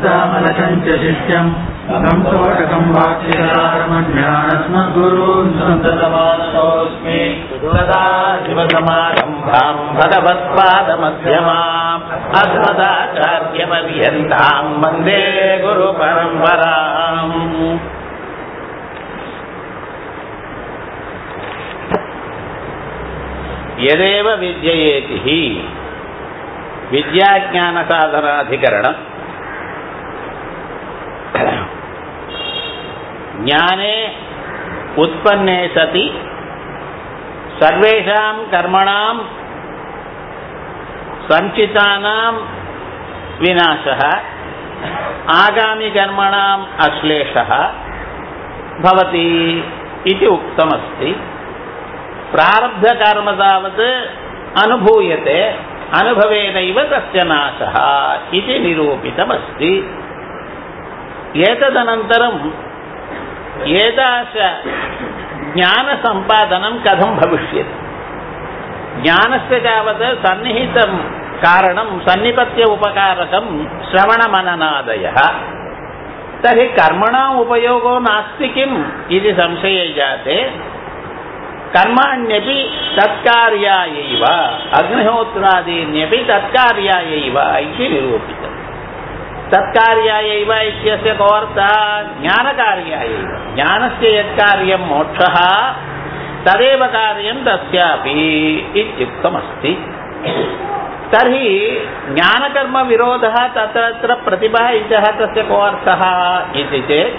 चिन्तामलकम् च शिष्यम् तम् तोषकम् वाक्यकारमन्यानस्मद्गुरून् सन्ततमानतोऽस्मि सदा शिवसमारम्भाम् भगवत्पादमध्यमाम् अस्मदाचार्यपर्यन्ताम् वन्दे गुरुपरम्पराम् यदेव विद्ययेति हि विद्याज्ञानसाधनाधिकरणम् ज्ञाने उत्पन्ने सति सर्वेषां कर्मणां सञ्चितानां विनाशः आगामिकर्मणाम् अश्लेषः भवति इति उक्तमस्ति प्रारब्धकर्म तावत् अनुभूयते अनुभवेनैव तस्य नाशः इति निरूपितमस्ति एतदनन्तरम् एतादृश ज्ञानसम्पादनं कथं भविष्यति ज्ञानस्य तावत् सन्निहितं कारणं सन्निपत्य उपकारकं श्रवणमननादयः तर्हि कर्मणाम् उपयोगो नास्ति किम् इति संशये जाते कर्माण्यपि तत्कार्यायैव अग्निहोत्रादीन्यपि तत्कार्यायैव इति निरूपितम् तत्कार्यायैव इत्यस्य कोऽर्थः ज्ञानकार्यायैव ज्ञानस्य यत्कार्यं मोक्षः तदेव कार्यं तस्यापि इत्युक्तमस्ति तर्हि ज्ञानकर्मविरोधः तत्र प्रतिपादितः तस्य कोऽर्थः इति चेत्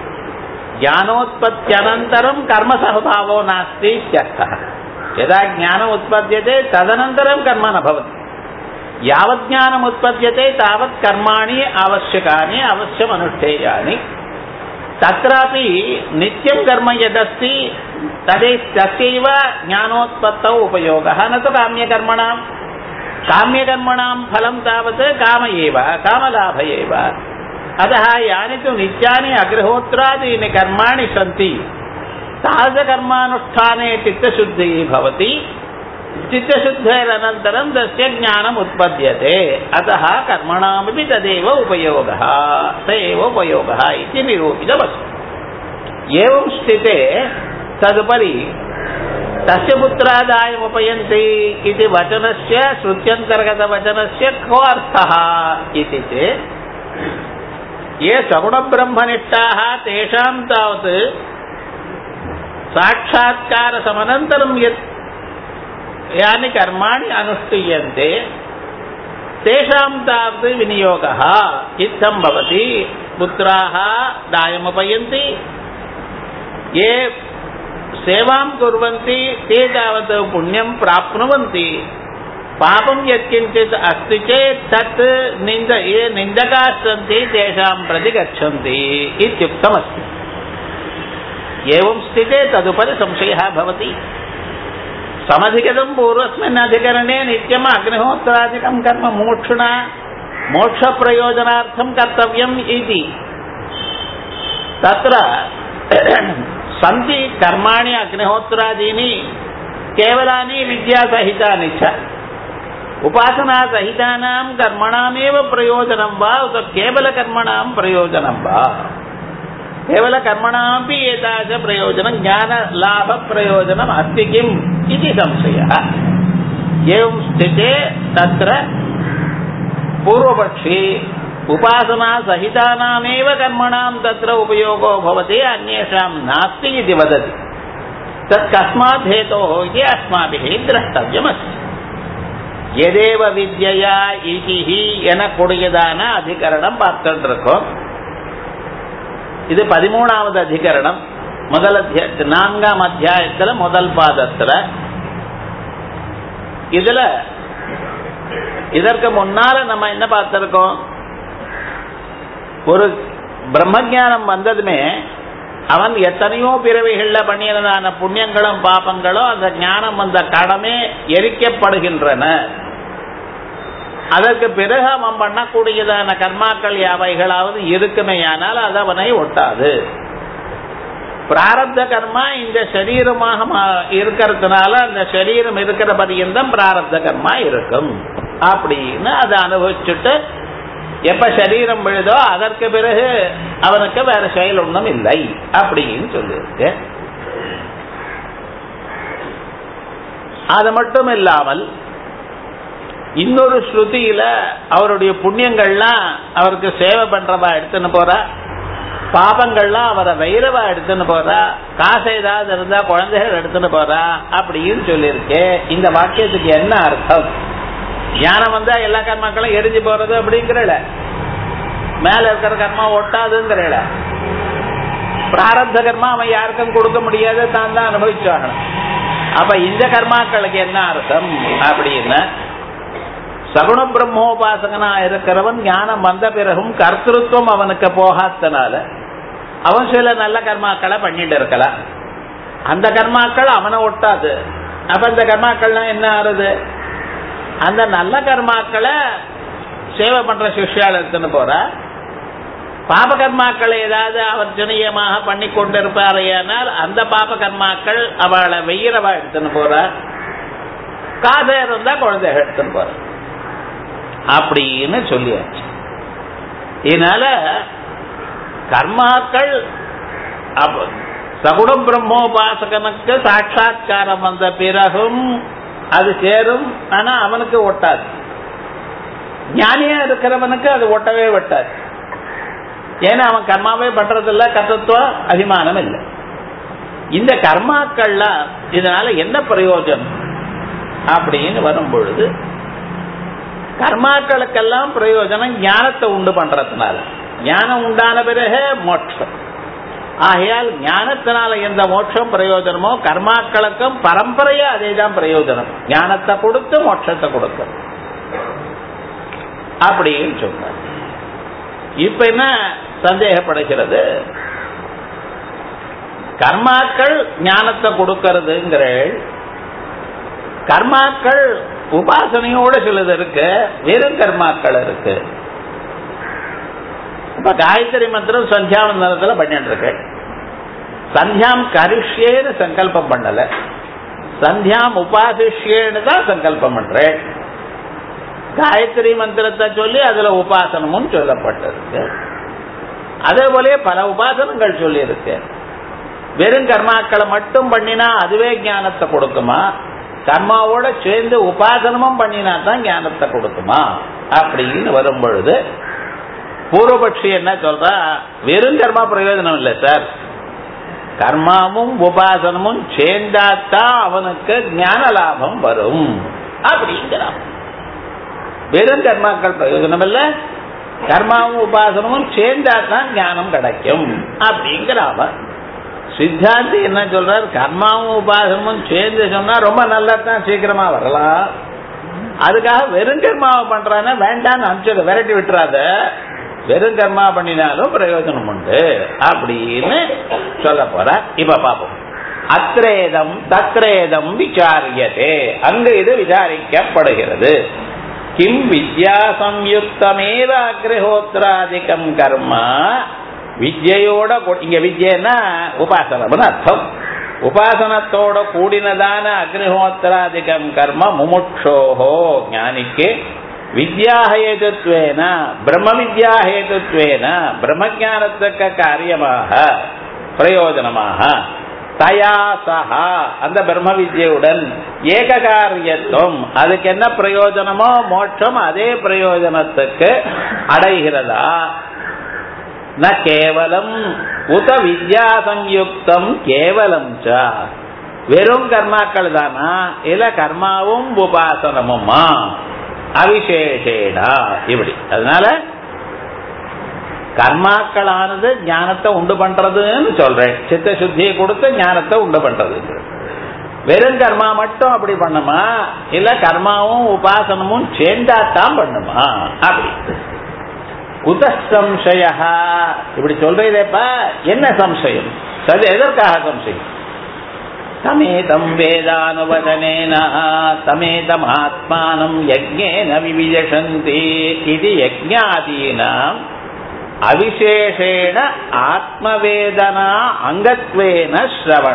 ज्ञानोत्पत्त्यनन्तरं कर्मसहभावो नास्ति इत्यर्थः यदा ज्ञानम् उत्पद्यते तदनन्तरं कर्म न भवति यावत् ज्ञानम् उत्पद्यते तावत् कर्माणि आवश्यकानि अवश्यमनुष्ठेयानि तत्रापि नित्यं कर्म यदस्ति तदे तस्यैव ज्ञानोत्पत्तौ उपयोगः न तु काम्यकर्मणां काम्यकर्मणां फलं तावत् काम एव कामलाभ एव अतः यानि तु नित्यानि अग्रहोत्रादीनि कर्माणि सन्ति तादृशकर्मानुष्ठाने चित्तशुद्धिः भवति चित्तशुद्धेरनन्तरं तस्य ज्ञानम् उत्पद्यते अतः कर्मणामपि तदेव उपयोगः स एव उपयोगः इति निरूपितमस्ति एवं स्थिते तदुपरि तस्य पुत्रादायमुपयन्ति इति वचनस्य श्रुत्यन्तर्गतवचनस्य को अर्थः इति चेत् ये सगुणब्रह्मनिष्ठाः तेषां तावत् साक्षात्कारसमनन्तरं यत् यानि कर्माणि अनुष्ठीयन्ते तेषां तावत् विनियोगः इत्थं भवति पुत्राः दायमुपयन्ति ये सेवां कुर्वन्ति ते तावत् पुण्यं प्राप्नुवन्ति पापं यत्किञ्चित् अस्ति चेत् तत् निन्द ये निन्दकाः सन्ति तेषां प्रति गच्छन्ति इत्युक्तमस्ति एवं स्थिते तदुपरि संशयः भवति समधिगतं पूर्वस्मिन् अधिकरणे नित्यम् अग्निहोत्रादिकं कर्म मोक्षुणा मोक्षप्रयोजनार्थं कर्तव्यम् इति तत्र सन्ति कर्माणि अग्निहोत्रादीनि केवलानि विद्यासहितानि च उपासनासहितानां कर्मणामेव प्रयोजनं वा उत केवलकर्मणां प्रयोजनं वा केवलकर्मणामपि एतादृशप्रयोजनं ज्ञानलाभप्रयोजनम् अस्ति किम् इति संशयः एवं स्थिते तत्र पूर्वपक्षी उपासनासहितानामेव कर्मणां तत्र उपयोगो भवति अन्येषां नास्ति इति वदति तत् कस्मात् हेतोः इति अस्माभिः द्रष्टव्यमस्ति எதேவ வித்யா இதிஹி எனக்கூடியதான அதிகரணம் பார்த்துட்டு இருக்கோம் இது பதிமூணாவது அதிகரணம் முதல் அத்தியாய நான்காம் அத்தியாயத்துல முதல் பாதத்துல இதுல இதற்கு முன்னால நம்ம என்ன பார்த்திருக்கோம் ஒரு பிரம்மஜானம் வந்ததுமே அவன் எத்தனையோ பிறவைகள்ல பண்ணியதான புண்ணியங்களும் பாபங்களும் அந்த ஞானம் வந்த கடமே எரிக்கப்படுகின்றன அதற்கு பிறகு அவன் பண்ணக்கூடியதான கர்மாக்கள் யாவைகளாவது இருக்குமேயானால் அது அவனை ஒட்டாது பிராரப்த கர்மா இந்த சரீரமாக மா- இருக்கிறதுனால அந்த சரீரம் இருக்கிற பரியந்தம் பிராரப்த கர்மா இருக்கும் அப்படின்னு அதை அனுபவிச்சுட்டு எப்ப சரீரம் விழுதோ அதற்கு பிறகு அவனுக்கு வேற செயல் ஒன்றும் இல்லை அப்படின்னு சொல்லியிருக்கு அது மட்டும் இல்லாமல் இன்னொரு ஸ்ருதியில அவருடைய புண்ணியங்கள்லாம் அவருக்கு சேவை பண்றவா எடுத்துன்னு போறா பாபங்கள்லாம் அவரை வைரவா எடுத்துன்னு போறா காசு ஏதாவது இருந்தா குழந்தைகள் எடுத்துன்னு போறா அப்படின்னு சொல்லியிருக்கு இந்த வாக்கியத்துக்கு என்ன அர்த்தம் ஞானம் வந்தா எல்லா கர்மாக்களும் எரிஞ்சு போறது அப்படிங்கிறல மேல இருக்கிற கர்மா ஒட்டாதுங்கிறல பிராரப்த கர்மா அவன் யாருக்கும் கொடுக்க முடியாது தான் தான் அனுபவிச்சாகணும் அப்ப இந்த கர்மாக்களுக்கு என்ன அர்த்தம் அப்படின்னா சகுண பிரம்மோபாசகனா இருக்கிறவன் ஞானம் வந்த பிறகும் கர்த்தத்துவம் அவனுக்கு போகாதனால அவன் சில நல்ல கர்மாக்களை பண்ணிட்டு இருக்கலாம் அந்த கர்மாக்கள் அவனை ஒட்டாது அப்ப இந்த கர்மாக்கள்லாம் என்ன ஆறுது அந்த நல்ல கர்மாக்களை சேவை பண்ற சிஷ்யால் எடுத்துன்னு போற பாப கர்மாக்களை ஏதாவது அவர்ஜனீயமாக பண்ணி கொண்டிருப்பாரையானால் அந்த பாப கர்மாக்கள் அவளை வெயிறவா எடுத்துன்னு போற காதை இருந்தா குழந்தைகள் எடுத்துன்னு போற அப்படின்னு சொல்லியாச்சு இதனால கர்மாக்கள் சகுண பிரம்மோபாசகனுக்கு சாட்சா்காரம் வந்த பிறகும் அது சேரும் ஆனா அவனுக்கு ஒட்டாது ஞானியா இருக்கிறவனுக்கு அது ஒட்டவே ஒட்டாது ஏன்னா அவன் கர்மாவே பண்றதில்ல கர்த்தத்துவ அபிமானம் இல்லை இந்த கர்மாக்கள்லாம் இதனால என்ன பிரயோஜனம் அப்படின்னு வரும் பொழுது கர்மாக்களுக்கெல்லாம் பிரயோஜனம் ஞானத்தை உண்டு பண்றதுனால ஞானம் உண்டான பிறகு மோட்சம் ஆகையால் ஞானத்தினால எந்த மோட்சம் பிரயோஜனமோ கர்மாக்களுக்கும் பரம்பரையா அதே தான் பிரயோஜனம் ஞானத்தை கொடுத்து மோட்சத்தை கொடுக்கும் அப்படின்னு சொன்னார் இப்ப என்ன சந்தேகப்படுகிறது கர்மாக்கள் ஞானத்தை கொடுக்கறதுங்கிற கர்மாக்கள் உபாசனையோட சிலது இருக்கு வெறும் கர்மாக்கள் இருக்கு இப்ப காயத்ரி மந்திரம் சந்தியாவந்தனத்துல பண்ணிட்டு இருக்கு சந்தியாம் கரிஷ்யேன்னு சங்கல்பம் பண்ணல சந்தியாம் உபாசிஷ்யேன்னு தான் சங்கல்பம் பண்றேன் காயத்ரி மந்திரத்தை சொல்லி அதுல உபாசனமும் சொல்லப்பட்டிருக்கு அதே போல பல உபாசனங்கள் சொல்லி இருக்கு வெறும் கர்மாக்களை மட்டும் பண்ணினா அதுவே ஞானத்தை கொடுக்குமா கர்மாவோட சேர்ந்து உபாசனமும் பண்ணினா தான் ஞானத்தை கொடுக்குமா அப்படின்னு வரும் பொழுது பூர்வபட்சி என்ன சொல்றா வெறும் கர்மா பிரயோஜனம் இல்லை சார் கர்மாவும் உபாசனமும் சேர்ந்தாத்தான் அவனுக்கு ஞான லாபம் வரும் அப்படிங்கிறான் வெறும் கர்மாக்கள் பிரயோஜனம் இல்ல கர்மாவும் உபாசனமும் சேர்ந்தா தான் ஞானம் கிடைக்கும் அப்படிங்கிறாம சித்தாந்தி என்ன சொல்றார் கர்மாவும் உபாசனமும் சேர்ந்து சொன்னா ரொம்ப நல்லதான் சீக்கிரமா வரலாம் அதுக்காக வெறும் கர்மாவை பண்றானா வேண்டாம்னு அனுப்பிச்சு விரட்டி விட்டுறாத வெறும் கர்மா பண்ணினாலும் பிரயோஜனம் உண்டு அப்படின்னு சொல்ல போற இப்ப பாப்போம் அத்ரேதம் தத்ரேதம் விசாரியதே அங்கு இது விசாரிக்கப்படுகிறது கிம் வித்யா சம்யுக்தமேவ அக்ரஹோத்ராதிகம் கர்மா வித்யோட இங்க வித்யன்னா உபாசனம்னு அர்த்தம் உபாசனத்தோட கூடினதான அக்னிஹோத்திராதிகம் கர்ம முமுட்சோஹோ ஞானிக்கு வித்யாஹேதுத்வேன பிரம்ம வித்யாஹேதுத்வேன பிரம்மஜானத்துக்கு காரியமாக பிரயோஜனமாக தயா சஹா அந்த பிரம்ம வித்யுடன் ஏக காரியத்துவம் அதுக்கு என்ன பிரயோஜனமோ மோட்சம் அதே பிரயோஜனத்துக்கு அடைகிறதா ந கேவலம் உத வித்யா சம்யுக்தம் கேவலம் ச வெறும் கர்மாக்கள் தானா இல்ல கர்மாவும் உபாசனமுமா அவிசேஷேடா இப்படி அதனால கர்மாக்களானது ஞானத்தை உண்டு பண்றதுன்னு சொல்றேன் சித்த சுத்தியை கொடுத்து ஞானத்தை உண்டு பண்றது வெறும் கர்மா மட்டும் அப்படி பண்ணுமா இல்ல கர்மாவும் உபாசனமும் சேர்ந்தாத்தான் பண்ணுமா அப்படி குத சம்சய இப்படி சொல்றதேப்பா என்ன சம்சயம் அது எதற்காக சம்சயம் தமேதம் வேதானுவதனேன தமேதம் ஆத்மானம் யஜ்ஞேன விவிஜசந்தி இது யஜ்ஞாதீனாம் அவிசேஷேண ஆத்மவேதனா அங்கத்வேன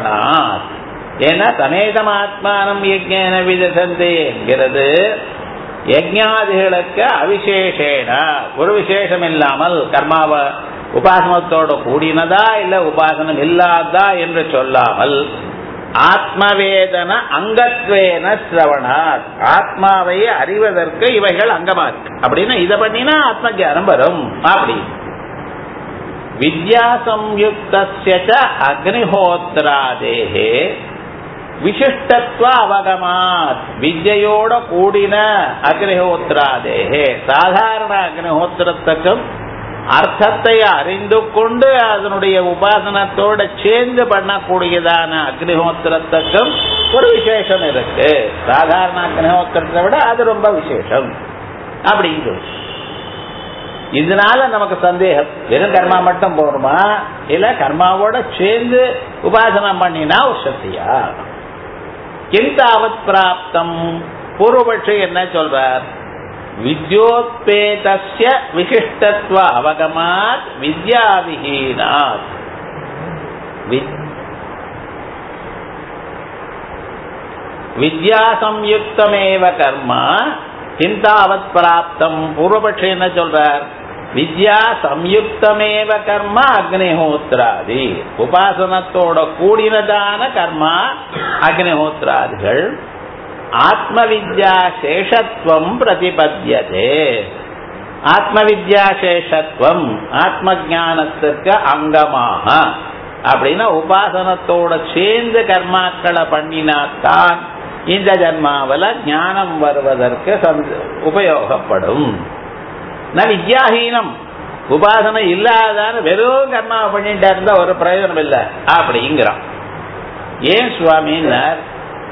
ஸ்ரவணாத் ஏன்னா தமேதம் ஆத்மானம் யஜ்ஞேன விஜசந்தி என்கிறது யஜ்ஞாதிகளுக்கு அவிசேஷேன ஒரு விசேஷம் இல்லாமல் கர்மாவ உபாசனத்தோட கூடினதா இல்ல உபாசனம் இல்லாதா என்று சொல்லாமல் ஆத்மவேதன அங்கத்வேன சிரவணாத் ஆத்மாவை அறிவதற்கு இவைகள் அங்கமா இருக்கு அப்படின்னா இதை பண்ணினா ஆத்ம ஜானம் வரும் அப்படி வித்யா சம்யுக்த அக்னிஹோத்ராதேகே விசிஷ்டத்துவ அவகமாத் வித்யோட கூடின அக்னிஹோத்ராதேகே சாதாரண அக்னிஹோத்திரத்துக்கும் அர்த்தத்தை அறிந்து கொண்டு அதனுடைய உபாசனத்தோட சேர்ந்து பண்ணக்கூடியதான அக்னிஹோத்திரத்துக்கும் ஒரு விசேஷம் இருக்கு சாதாரண அக்னிஹோத்திரத்தை விட அது ரொம்ப விசேஷம் அப்படின்னு சொல்லி இதனால நமக்கு சந்தேகம் வெறும் கர்மா மட்டும் போகணுமா இல்ல கர்மாவோட சேர்ந்து உபாசனம் பண்ணினா ஒரு சக்தியா கிந்தாவத் பிராப்தம் பூர்வபட்சி என்ன சொல்றார் வித்யோத்பேதஸ்ய விசிஷ்டத்துவ அவகமாத் வித்யாவிஹீனாத் வித்யா சம்யுக்தமேவ கர்மா சிந்தாவத் பிராப்தம் பூர்வபட்சி என்ன சொல்றார் வித்யா சம்யுக்தமேவ கர்மா அக்னிஹோத்ராதி உபாசனத்தோட கூடினதான கர்மா அக்னிஹோத்ராதிகள் ஆத்ம வித்யா சேஷத்துவம் பிரதிபத்தியதே ஆத்ம வித்யா சேஷத்துவம் ஆத்ம ஜானத்துக்கு அங்கமாக அப்படின்னா உபாசனத்தோட சேர்ந்து கர்மாக்களை பண்ணினாத்தான் இந்த ஜன்மாவில் ஞானம் வருவதற்கு உபயோகப்படும் நான் வித்யாஹீனம் உபாசனை இல்லாதான வெறும் கர்மா பண்ணிட்டு இருந்தா ஒரு பிரயோஜனம் இல்லை அப்படிங்கிறான் ஏன் சுவாமின்னார்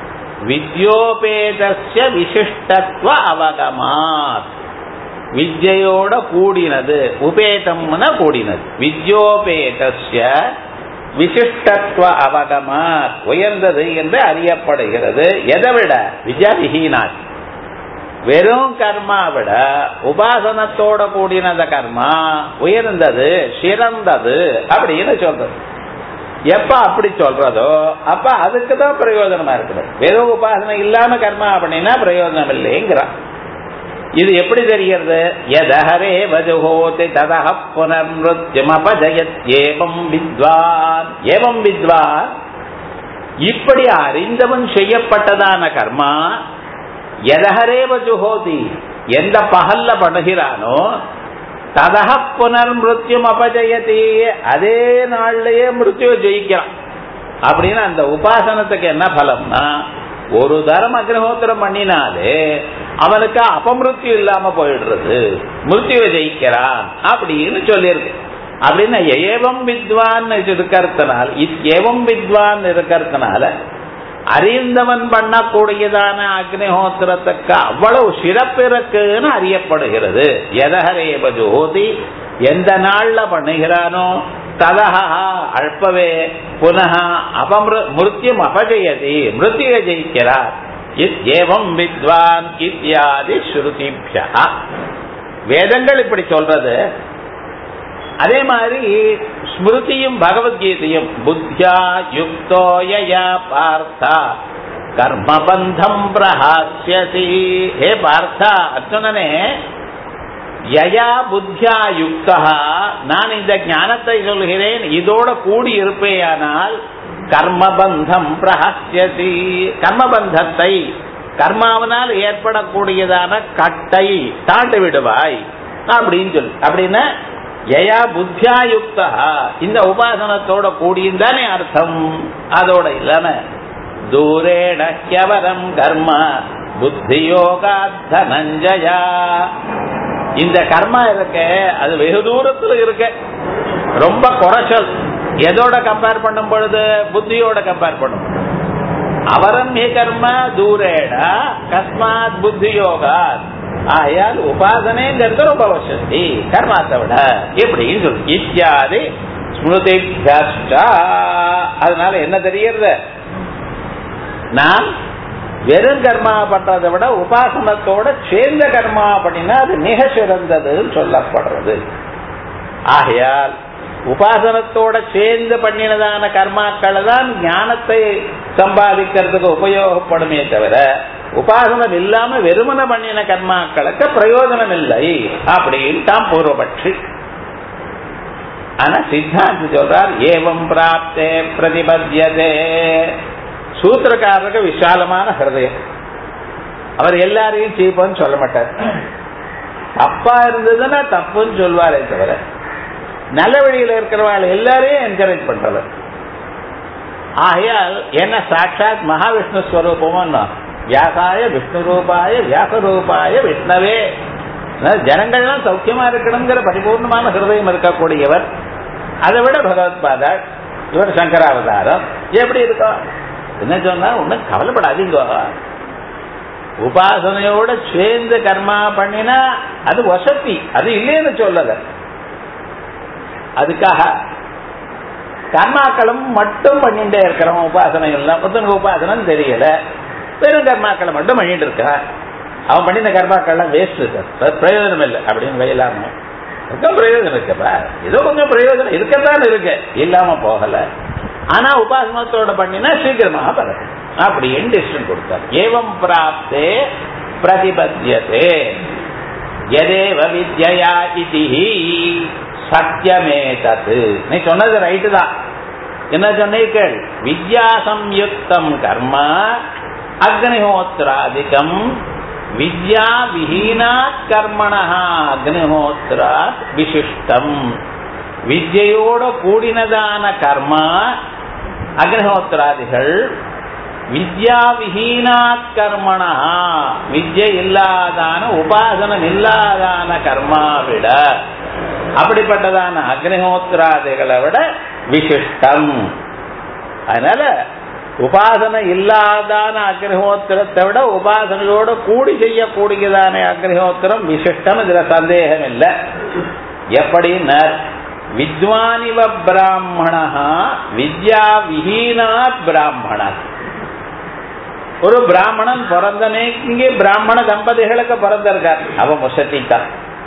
வித்யோபேதஸ்ய விசிஷ்டத்துவ அவகமாத் வித்யோட கூடினது உபேதம்னா கூடினது வித்யோபேதஸ்ய விசிஷ்டத்துவ அவகமாத் உயர்ந்தது என்று அறியப்படுகிறது எதை விட வித்யாவிஹீனாத் வெறும் கர்மா விட உபாசனத்தோட கூடினத கர்மா உயர்ந்தது சிறந்தது அப்படின்னு சொல்றது எப்ப அப்படி சொல்றதோ அப்ப அதுக்கு தான் பிரயோஜனமா இருக்குது வெறும் உபாசனை இல்லாம கர்மா அப்படின்னா பிரயோஜனம் இல்லைங்கிறான் இது எப்படி தெரிகிறது எதஹரே வஜுஹோதி ததஹ புனர்மிருத்யம் அபஜயத் ஏவம் வித்வான் ஏவம் வித்வான் இப்படி அறிந்தவன் செய்யப்பட்டதான கர்மா எதஹரே வஜுஹோதி எந்த பகல்ல பண்ணுகிறானோ ததக புனர் மிருத்யும் அபஜயதி அதே நாள்லயே மிருத்யு ஜெயிக்கிறான் அப்படின்னு அந்த உபாசனத்துக்கு என்ன பலம்னா ஒரு தரம் அக்னிஹோத்திரம் பண்ணினாலே அவனுக்கு அபமிருத்தியம் இல்லாம போயிடுறது மிருத்யுவை ஜெயிக்கிறான் அப்படின்னு சொல்லியிருக்கு அப்படின்னா ஏவம் வித்வான் இருக்கிறதுனால ஏவம் வித்வான் இருக்கிறதுனால அறிந்தவன் பண்ணக்கூடியதான அக்னிஹோத்திரத்துக்கு அவ்வளவு சிறப்பு இருக்குன்னு அறியப்படுகிறது எதகரேப ஜோதி எந்த நாள்ல பண்ணுகிறானோ ததஹா அல்பவே புனக அபமிரு மிருத்யும் அபஜயதி மிருத்ய ஜெயிக்கிறார் ஏவம் வித்வான் இத்தியாதி ஸ்ருதிபியா வேதங்கள் இப்படி சொல்றது அதே மாதிரி ஸ்மிருதியும் பகவத்கீதையும் புத்தியா யுக்தோயா பார்த்தா கர்மபந்தம் பிரஹாசியசி ஹே பார்த்தா அர்ஜுனனே யயா புத்தியா யுக்தா நான் இந்த ஞானத்தை சொல்கிறேன் இதோட கூடி இருப்பேயானால் கர்மபந்தம் பிரஹசியசி கர்மபந்தத்தை கர்மாவனால் ஏற்படக்கூடியதான கட்டை தாண்டு விடுவாய் அப்படின்னு சொல்லு அப்படின்னா யயா புத்தியா யுக்தா இந்த உபாசனத்தோட கூடியிருந்தானே அர்த்தம் அதோட இல்லாம தூரேண ஹியவரம் கர்ம புத்தியோகா தனஞ்சயா இந்த கர்மா இருக்க அது வெகு தூரத்துல இருக்க ரொம்ப குறைச்சல் எதோட கம்பேர் பண்ணும் பொழுது புத்தியோட கம்பேர் பண்ணும் அவரம் ஹி கர்ம தூரேட கஸ்மாத் புத்தி யோகா ஆயால் உபாசனைங்கிறது ரொம்ப வசதி கர்மாத்தை விட எப்படின்னு சொல்லு இத்தியாதி ஸ்மிருதி அதனால என்ன தெரியறது நான் வெறும் கர்மா பண்றதை விட உபாசனத்தோட சேர்ந்த கர்மா பண்ணினா அது மிக சிறந்ததுன்னு சொல்லப்படுறது ஆகையால் உபாசனத்தோட சேர்ந்து பண்ணினதான கர்மாக்கள் தான் ஞானத்தை சம்பாதிக்கிறதுக்கு உபயோகப்படுமே தவிர உபாசனம் இல்லாம வெறுமன பண்ணின கர்மாக்களுக்கு பிரயோஜனம் இல்லை அப்படின்னு தான் பூர்வபட்சி ஆனா சித்தாந்தி சொல்றார் ஏவம் பிராப்தே பிரதிபத்தியதே சூத்திரக்காரருக்கு விசாலமான ஹிருதயம் அவர் எல்லாரையும் சீப்பன்னு சொல்ல மாட்டார் தப்பா இருந்ததுன்னா தப்புன்னு சொல்வாரே தவிர நல்ல வழியில இருக்கிறவாள் எல்லாரையும் என்கரேஜ் பண்றவர் ஆகையால் என்ன சாட்சாத் மகாவிஷ்ணு ஸ்வரூபமும் வியாசாய விஷ்ணு ரூபாய வியாச ரூபாய விஷ்ணவே ஜனங்கள்லாம் சௌக்கியமா இருக்கணுங்கிற பரிபூர்ணமான ஹிருதயம் இருக்கக்கூடியவர் அதை விட பகவத் பாதாள் இவர் சங்கராவதாரம் எப்படி இருக்கும் என்ன சொன்னா ஒன்னும் கவலைப்படாதீங்க உபாசனையோட சேர்ந்து கர்மா பண்ணினா அது வசதி அது இல்லைன்னு சொல்லல அதுக்காக கர்மாக்களும் மட்டும் பண்ணிட்டே இருக்கிறோம் உபாசனை எல்லாம் புத்தனுக்கு உபாசனம் தெரியல வெறும் கர்மாக்களை மட்டும் பண்ணிட்டு இருக்கான் அவன் பண்ணின கர்மாக்கள்லாம் வேஸ்ட் இருக்கு பிரயோஜனம் இல்லை அப்படின்னு வயலாம இருக்க பிரயோஜனம் இருக்குப்பா ஏதோ கொஞ்சம் பிரயோஜனம் இருக்கத்தான் இருக்கு இல்லாம போகல ஆனா உபாசனத்தோட பண்ணினா சீக்கிரமாக பறக்கும் அப்படின்னு டிசிஷன் கொடுத்தார் ஏவம் பிராப்தே பிரதிபத்தியதே எதேவ வித்யா இது சத்தியமே தத்து நீ சொன்னது ரைட்டு தான் என்ன சொன்னீர்கள் வித்யா சம்யுக்தம் கர்ம அக்னிஹோத்திராதிகம் வித்யா விஹீனாத் கர்மணா அக்னிஹோத்திராத் விசிஷ்டம் வித்யோட கூடினதான கர்மா அக்னிஹோத்திராதிகள் வித்யா விஹீனாத் கர்மணா வித்யை இல்லாதான உபாசனம் இல்லாதான கர்மா விட அப்படிப்பட்டதான அக்னிஹோத்திராதிகளை விட விசிஷ்டம் அதனால உபாசனை இல்லாதான அக்னிஹோத்திரத்தை விட உபாசனையோட கூடி செய்யக்கூடியதான அக்னிஹோத்திரம் விசிஷ்டம் இதுல சந்தேகம் இல்லை எப்படின்னா வித்வானிவ பிராமணா வித்யா விஹீனாத் பிராமணா ஒரு பிராமணன் பிறந்தனே இங்கே பிராமண தம்பதிகளுக்கு பிறந்திருக்கார் அவன் முசத்திக்கா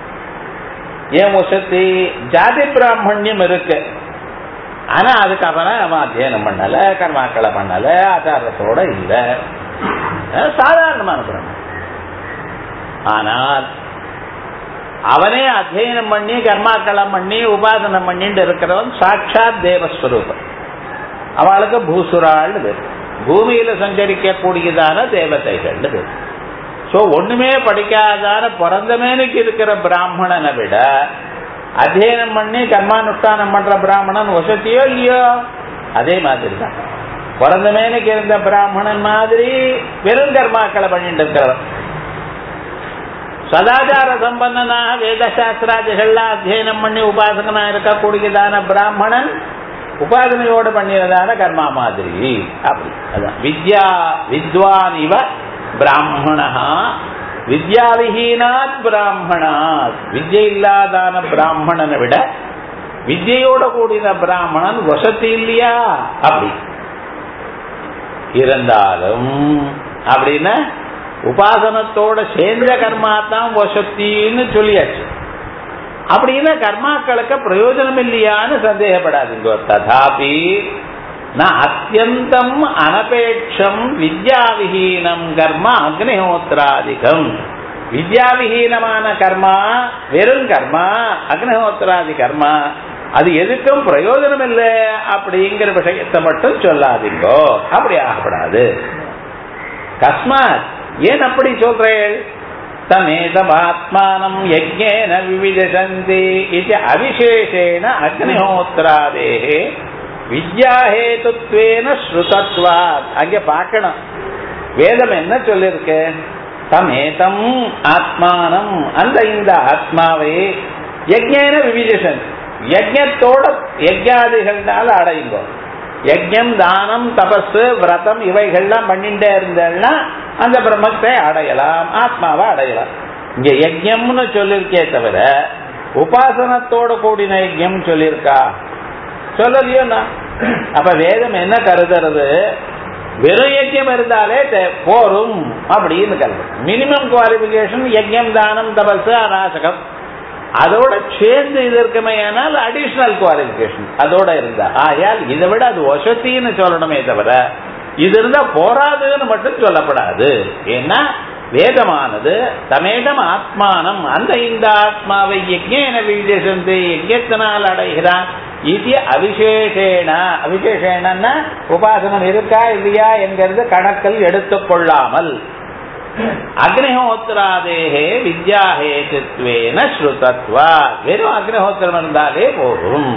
ஏன் முசத்தி ஜாதி பிராமணியம் இருக்கு ஆனா அதுக்கு அப்புறம் அவன் அத்தியனம் பண்ணல கர்மாக்களை பண்ணல ஆச்சாரத்தோட இல்ல சாதாரணமான பிராமணன் ஆனால் அவனே அத்தியனம் பண்ணி கர்மாக்களம் பண்ணி உபாசனம் பண்ணிட்டு இருக்கிறவன் சாட்சாத் தேவஸ்வரூபம் அவளுக்கு பூசுராள் பேர் பூமியில சஞ்சரிக்க கூடியதான தேவதைகள் பேர் சோ ஒண்ணுமே படிக்காதான பிறந்தமேனுக்கு இருக்கிற பிராமணனை விட அத்தியனம் பண்ணி கர்மானுஷ்டானம் பண்ற பிராமணன் வசதியோ இல்லையோ அதே மாதிரி தான் பிறந்தமேனுக்கு இருந்த பிராமணன் மாதிரி வெறும் கர்மாக்களை பண்ணிட்டு இருக்கிறவன் சதாச்சார சம்பந்தனாக வேத சாஸ்திராதிகள்லாம் அத்தியனம் பண்ணி உபாசகனா இருக்கக்கூடியதான பிராமணன் உபாசனையோடு பண்ணியதான கர்மா மாதிரி அப்படி அதான் வித்யா வித்வான் இவ பிராமணா வித்யாவிஹீனாத் பிராமணாத் வித்யை இல்லாதான பிராமணனை விட வித்யோட கூடின பிராமணன் வசதி இல்லையா அப்படி இருந்தாலும் அப்படின்னா உபாசனத்தோட சேர்ந்த கர்மா தான் வசத்தின்னு சொல்லியாச்சு அப்படின்னா கர்மாக்களுக்கு பிரயோஜனம் இல்லையான்னு சந்தேகப்படாதுங்க ததாபி நான் அத்தியந்தம் அனபேட்சம் வித்யாவிஹீனம் கர்ம அக்னிஹோத்திராதிகம் வித்யாவிஹீனமான கர்மா வெறும் கர்மா அக்னிஹோத்திராதி கர்மா அது எதுக்கும் பிரயோஜனம் இல்லை அப்படிங்கிற விஷயத்தை மட்டும் சொல்லாதீங்கோ அப்படி ஆகப்படாது கஸ்மாத் ஏன் அப்படி சொல்றேன் தமேதமாத்மானம் யஜ்ஞேன விவிதசந்தி இது அவிசேஷேன அக்னிஹோத்திராதேஹே வித்யாஹேதுத்வேன ஸ்ருதத்வாத் அங்கே பார்க்கணும் வேதம் என்ன சொல்லிருக்கு தமேதம் ஆத்மானம் அந்த இந்த ஆத்மாவை யஜ்ஞேன விவிதசன் யஜ்ஞத்தோட யஜ்ஞாதிகள்னால அடையுங்க யஜ்ஞம் தானம் தபஸ் விரதம் இவைகள்லாம் பண்ணிட்டே இருந்தேன்னா அந்த பிரம்மத்தை அடையலாம் ஆத்மாவை அடையலாம் இங்க யஜ்யம்னு சொல்லியிருக்கே தவிர உபாசனத்தோட கூடின யஜ்யம் சொல்லியிருக்கா சொல்லலையோ அப்ப வேதம் என்ன கருதுறது வெறும் யஜ்யம் இருந்தாலே போரும் அப்படின்னு கருது மினிமம் குவாலிபிகேஷன் யஜ்யம் தானம் தபஸ் அநாசகம் அதோட சேர்ந்து இது இருக்குமே ஆனால் அடிஷனல் குவாலிபிகேஷன் அதோட இருந்தா ஆயால் இதை விட அது வசத்தின்னு சொல்லணுமே தவிர இது இருந்தா போராதுன்னு மட்டும் சொல்லப்படாது ஏன்னா வேதமானது தமேதம் ஆத்மானம் அந்த இந்த ஆத்மாவை யஜ்ஞேன விசேஷந்து யஜ்ஞத்தினால் அடைகிறான் இது அவிசேஷேன அவிசேஷேனா உபாசனம் இருக்கா இல்லையா என்கிறது கணக்கில் எடுத்துக்கொள்ளாமல் அக்னிஹோத்திராதேகே வித்யாஹேத்துவேன ஸ்ருதத்வா வெறும் அக்னிஹோத்திரம் இருந்தாலே போதும்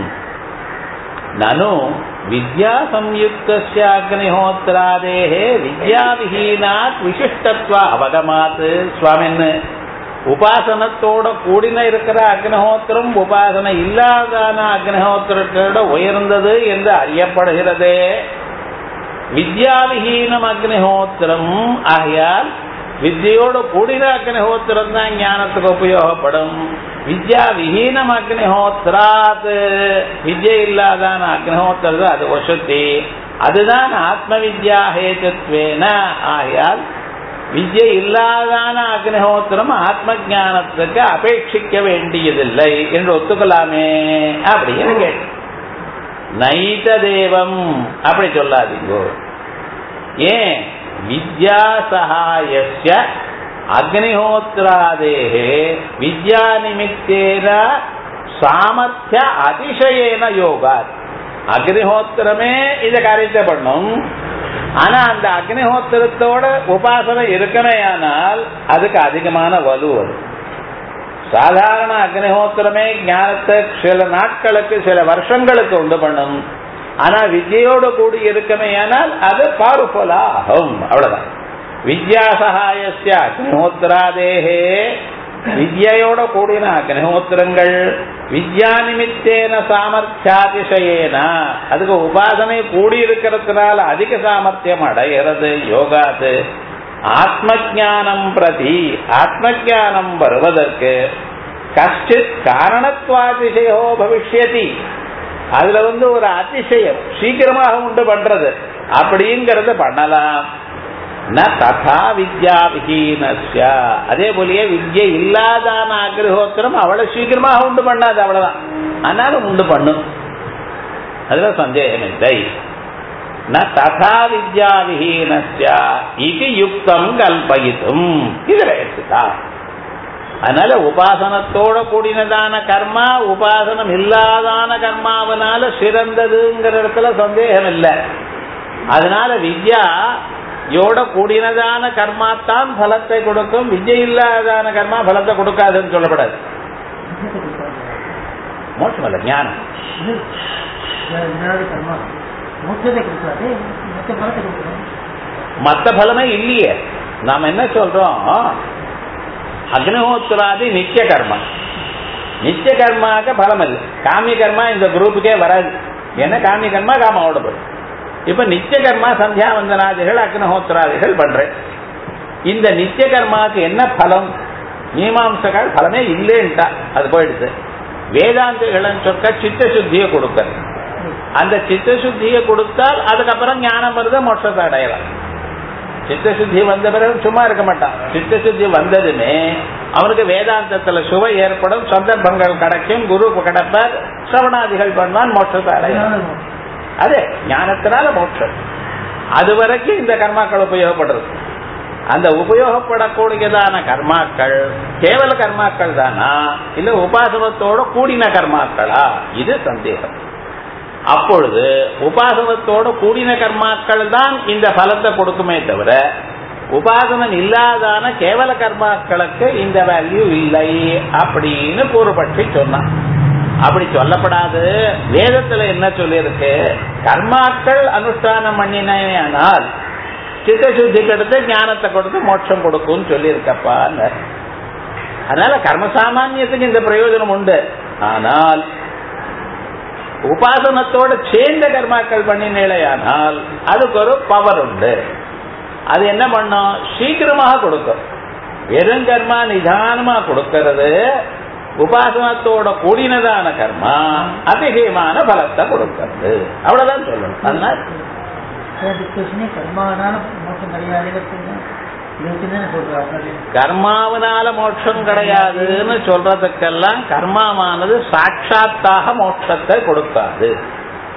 நனு வித்யா சம்யுக்தஸ்ய அக்னிஹோத்திராதேகே வித்யாவிஹீனாத் விசிஷ்டத்வ அவகமாத் சுவாமின்னு உபாசனத்தோட கூடின இருக்கிற அக்னிஹோத்திரம் உபாசனை இல்லாதான அக்னிஹோத்திரத்தோட உயர்ந்தது என்று அறியப்படுகிறதே வித்யாவிஹீனம் அக்னிஹோத்திரம் ஆகையால் வித்யோடு கூடின அக்னிஹோத்திரம் தான் ஞானத்துக்கு உபயோகப்படும் வித்யா விஹீனம் அக்னிஹோத்திராத் வித்யை இல்லாதான அக்னிஹோத்திரம் அது வசத்தி அதுதான் ஆத்ம வித்யா ஹேத்துவேன ஆகையால் வித்யை இல்லாதான அக்னிஹோத்திரம் ஆத்ம ஞானத்துக்கு அபேட்சிக்க வேண்டியதில்லை என்று ஒத்துக்கலாமே அப்படின்னு கேட்டு நைத தேவம் அப்படி சொல்லாதீங்கோ ஏன் வித்யா சகாயஸ்ய அக்னிஹோத்திராதேகே வித்யா நிமித்தேன சாமர்த்திய அதிசயேன யோகா அக்னிஹோத்திரமே இந்த காரியத்தை பண்ணும் ஆனா அந்த அக்னிஹோத்திரத்தோட உபாசனை இருக்கமே ஆனால் அதுக்கு அதிகமான வலு வரும் சாதாரண அக்னிஹோத்திரமே ஞானத்தை சில நாட்களுக்கு சில வருஷங்களுக்கு உண்டு பண்ணும் ஆனா வித்யோடு கூடி இருக்கமே ஆனால் அது பவர்ஃபுல் ஆகும் அவ்வளவுதான் வித்யா சகாயஸ்ய அக்னிஹோத்திராதேகே வித்யோட கூடின அக்னிஹோத்திரங்கள் வித்யா நிமித்தேன சாமர்த்தியாதிசயேன அதுக்கு உபாசனை கூடி இருக்கிறதுனால அதிக சாமர்த்தியம் அடைகிறது யோகாது ஆத்ம ஜானம் பிரதி ஆத்ம ஜானம் வருவதற்கு கஷ்டித் காரணத்துவாதிசயோ பவிஷ்யதி அதுல வந்து ஒரு அதிசயம் சீக்கிரமாக உண்டு பண்றது அப்படிங்கறத பண்ணலாம் ந ததா வித்யா விஹீனஸ்ய அதே போலயே வித்யை இல்லாதான அக்னிஹோத்திரம் அவ்வளவு சீக்கிரமாக உண்டு பண்ணாது அவ்வளவுதான் ஆனாலும் உண்டு பண்ணும் அதுல சந்தேகம் இல்லை ந ததா வித்யா விஹீனஸ்ய இது யுக்தம் கல்பயித்தும் இதுல எடுத்துட்டா அதனால உபாசனத்தோட கூடினதான கர்மா உபாசனம் இல்லாதான கர்மாவனால சிறந்ததுங்கிற இடத்துல சந்தேகம் இல்லை அதனால வித்யா யோட கூடினதான கர்மா தான் பலத்தை கொடுக்கும் வித்யை இல்லாதான கர்மா பலத்தை கொடுக்காதுன்னு சொல்லப்படாது மோட்சம் இல்ல ஞானம் மோட்சத்தை கொடுக்காது மொத்த பலத்தை கொடுக்கணும் மத்த பலமே இல்லையே நாம என்ன சொல்றோம் அக்னிஹோத்திராதி நித்திய கர்மா நித்திய கர்மாக்கு பலம் இல்லை காமிய கர்மா இந்த குரூப்புக்கே வராது ஏன்னா காமிய கர்மா காமாவோட போய் இப்ப நித்திய கர்மா சந்தியா வந்தனாதிகள் அக்னிஹோத்திராதிகள் பண்றேன் இந்த நித்திய கர்மாவுக்கு என்ன பலம் மீமாம்சகால் பலமே இல்லைன்ட்டா அது போயிடுது வேதாந்திகளன் சொற்க சித்த சுத்தியை கொடுக்க அந்த சித்த சுத்தியை கொடுத்தால் அதுக்கப்புறம் ஞானம் வருது மோட்சத்தை அடையலாம் சித்த சுத்தி வந்த பிறகு சும்மா இருக்க மாட்டான் சித்த சுத்தி வந்ததுமே அவனுக்கு வேதாந்தத்துல சுவை ஏற்படும் சந்தர்ப்பங்கள் கிடைக்கும் குரு கிடைப்பார் சிரவணாதிகள் பண்ணுவான் மோட்சத்தை அடையலாம் அதே ஞானத்தினால மோட்சம் அது வரைக்கும் இந்த கர்மாக்கள் உபயோகப்படுறது அந்த உபயோகப்படக்கூடியதான கர்மாக்கள் கேவல கர்மாக்கள் தானா இல்ல உபாசனத்தோட கூடின கர்மாக்களா இது சந்தேகம் அப்பொழுது உபாசனத்தோட கூடின கர்மாக்கள் தான் இந்த பலத்தை கொடுக்குமே தவிர உபாசனம் இல்லாதான கேவல கர்மாக்களுக்கு இந்த வேல்யூ இல்லை அப்படின்னு கூறுபற்றி சொன்னான் அப்படி சொல்லப்படாது வேதத்துல என்ன சொல்லியிருக்கு கர்மாக்கள் அனுஷ்டானம் பண்ணினால் சித்த சுத்தி கொடுத்து ஞானத்தை கொடுத்து மோட்சம் கொடுக்கும் சொல்லி இருக்கப்பா அதனால கர்ம சாமானியத்துக்கு இந்த பிரயோஜனம் உண்டு ஆனால் உபாசனத்தோட சேர்ந்த கர்மாக்கள் பண்ணினேலையானால் அதுக்கு ஒரு பவர் உண்டு அது என்ன பண்ணும் சீக்கிரமாக கொடுக்கும் வெறும் கர்மா நிதானமா கொடுக்கிறது உபாசனத்தோட கூடினதான கர்மா அதிகமான பலத்தை கொடுக்கிறது அவ்வளவுதான் சொல்லணும் அதனால டிஸ்கஷனே கர்மாவனால மோசம் கிடையாது இதுக்குன்னு சொல்றாரு கர்மாவனால மோட்சம் கிடையாதுன்னு சொல்றதுக்கெல்லாம் கர்மாவானது சாட்சாத்தாக மோட்சத்தை கொடுக்காது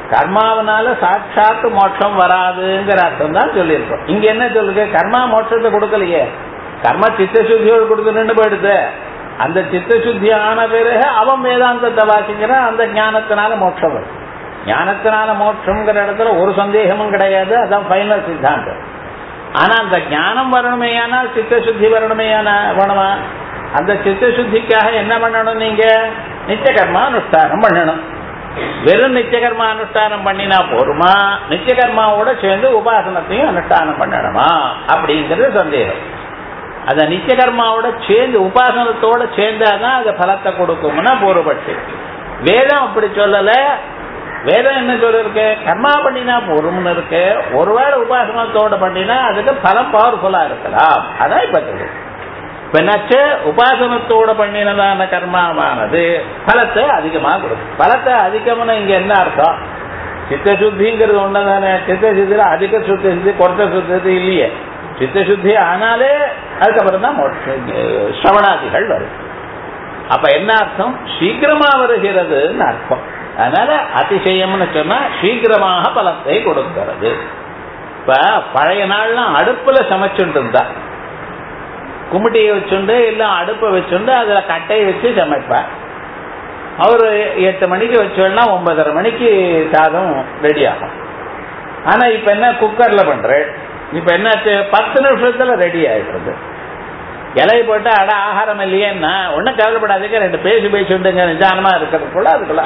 கர்மாவனால சாட்சாத்து மோட்சம் வராதுங்கிற அர்த்தம் தான் சொல்லியிருக்கோம் இங்க என்ன சொல்லுங்க கர்மா மோட்சத்தை கொடுக்கலையே கர்ம சித்த சுத்தியோடு கொடுத்து நின்று போயிடுது அந்த சித்த சுத்தி ஆன பிறகு அவன் வேதாந்தத்தை வாசிக்கிறான் அந்த ஞானத்தினால மோட்சம் வரும் ஞானத்தினால மோட்சம்ங்கிற இடத்துல ஒரு சந்தேகமும் கிடையாது அதான் ஃபைனல் சித்தாந்தம் ஆனா அந்த ஞானம் வரணுமேயானால் சித்த சுத்தி வரணுமேயான வேணுமா அந்த சித்த சுத்திக்காக என்ன பண்ணணும் நீங்க நித்திய கர்மா அனுஷ்டானம் பண்ணணும் வெறும் நித்திய கர்மா அனுஷ்டானம் பண்ணினா போருமா நித்திய கர்மாவோட சேர்ந்து உபாசனத்தையும் அனுஷ்டானம் பண்ணணுமா அப்படிங்கிறது சந்தேகம் அந்த நித்திய கர்மாவோட சேர்ந்து உபாசனத்தோட சேர்ந்தாதான் அது பலத்தை கொடுக்கும்னா பூர்வபட்சி வேதம் அப்படி சொல்லல வேதம் என்ன சொல்லிருக்கு கர்மா பண்ணினா பொறும்னு இருக்கு ஒருவேளை உபாசனத்தோட பண்ணினா அதுக்கு பலம் பவர்ஃபுல்லா இருக்கலாம் அதான் இப்ப சொல்லுது இப்ப என்னாச்சு உபாசனத்தோட பண்ணினதான கர்மாவானது பலத்தை அதிகமா கொடுக்கும் பலத்தை அதிகம்னு இங்க என்ன அர்த்தம் சித்த சுத்திங்கிறது ஒண்ணுதானே சித்த சுத்தியில அதிக சுத்த சுத்தி குறைச்ச சுத்தது இல்லையே சித்த சுத்தி ஆனாலே அதுக்கப்புறம் தான் மோட்ச சிரவணாதிகள் வரும் அப்ப என்ன அர்த்தம் சீக்கிரமா வருகிறதுன்னு அர்த்தம் அதனால அதிசயம்னு சொன்னா சீக்கிரமாக பலத்தை கொடுக்கிறது இப்ப பழைய நாள்லாம் அடுப்புல சமைச்சுட்டு இருந்தா கும்பிட்டியை வச்சுண்டு இல்ல அடுப்பை வச்சுண்டு அதுல கட்டையை வச்சு சமைப்பார் அவர் எட்டு மணிக்கு வச்சோம்னா ஒன்பதரை மணிக்கு சாதம் ரெடி ஆகும் ஆனா இப்ப என்ன குக்கர்ல பண்றேன் இப்ப என்ன பத்து நிமிஷத்துல ரெடி ஆயிடுறது இலையை போட்டு அட ஆகாரம் இல்லையேன்னா ஒன்னும் கவலைப்படாதீங்க ரெண்டு பேசி பேசிட்டுங்க நிதானமா இருக்கிறதுக்குள்ள அதுக்குள்ள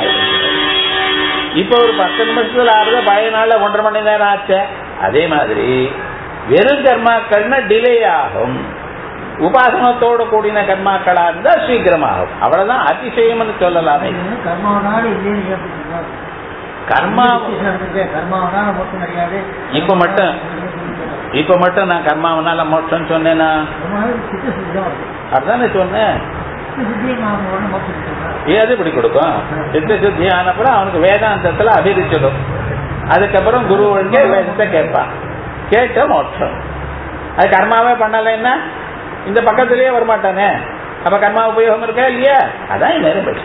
இப்ப ஒரு பத்து நிமிஷத்துல ஆறுது பழைய நாள்ல ஒன்றரை மணி நேரம் ஆச்சு அதே மாதிரி வெறும் கர்மாக்கள்னா டிலே ஆகும் உபாசனத்தோடு கூடின கர்மாக்களா இருந்தா சீக்கிரமாகும் அவ்வளவுதான் அதிசயம்னு சொல்லலாமே கர்மாவனால இல்லைன்னு ஏன் சொல்றீங்க? கர்மா நடந்துச்சு, கர்மாவனால மொத்தம் கிடையாது இப்ப மட்டும் இப்ப மட்டும் நான் கர்மாவனால மோட்சம் சொன்னேன்னா கர்மாவனால சித்த சுத்தி தான் வருது. அதானே சொன்னேன் சித்த சுத்தியை நான் உடனே மொத்தம் சொல்றேன் ஏது இப்படி கொடுக்கும் சித்த சுத்தி ஆனப்புறம் அவனுக்கு வேதாந்தத்துல அபிரிச்சிடும் அதுக்கப்புறம் குரு ஒழுங்கே வேதத்தை கேட்பான் கேட்ட மோட்சம் அது கர்மாவே பண்ணலைன்னா இந்த பக்கத்திலேயே வரமாட்டானே அப்ப கர்மா உபயோகம் இருக்கா இல்லையா அதான் நேரம் படி